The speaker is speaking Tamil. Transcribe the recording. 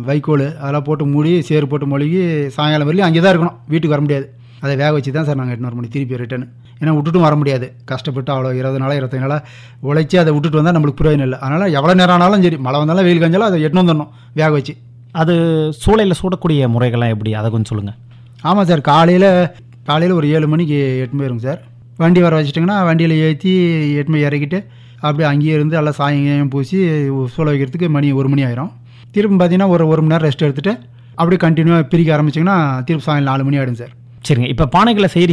வைக்கோல் அதெல்லாம் போட்டு மூடி சேறு போட்டு மொழிகி சாயங்காலம் வரலையும் அங்கே தான் இருக்கணும் வீட்டுக்கு வர முடியாது அதை வேக வச்சு தான் சார் நாங்கள் எட்டுன்னு வர முடியும் திருப்பி ரிட்டர்ன் ஏன்னா விட்டுட்டும் வர முடியாது கஷ்டப்பட்டு அவ்வளோ இருபது நாளாக இருபத்தஞ்சு நாளாக உழைச்சி அதை விட்டுட்டு வந்தால் நம்மளுக்கு பிரயோஜனம் இல்லை அதனால் எவ்வளோ நேரம் ஆனாலும் சரி மழை வந்தாலும் வெயில் காஞ்சாலும் அதை எட்டுன்னு வந்துடணும் வேக வச்சு அது சூளையில் சூடக்கூடிய முறைகள்லாம் எப்படி அதை கொஞ்சம் சொல்லுங்கள் ஆமாம் சார் காலையில் காலையில் ஒரு ஏழு மணிக்கு எட்டு போயிருங்க சார் வண்டி வர வச்சுட்டிங்கன்னா வண்டியில் ஏற்றி எட்டு போய் இறக்கிட்டு அப்படியே அங்கேயே இருந்து எல்லாம் சாயங்காலம் பூசி சூளை வைக்கிறதுக்கு மணி ஒரு மணி ஆயிரும் திரும்ப பார்த்தீங்கன்னா ஒரு ஒரு மணி நேரம் ரெஸ்ட் எடுத்துகிட்டு அப்படியே கண்டினியூவாக பிரிக்க ஆரம்பிச்சிங்கன்னா திரும்ப சாயங்காலம் நாலு மணி ஆகிடும் சார் சரிங்க இப்போ பானைகளை செய்கிறீங்க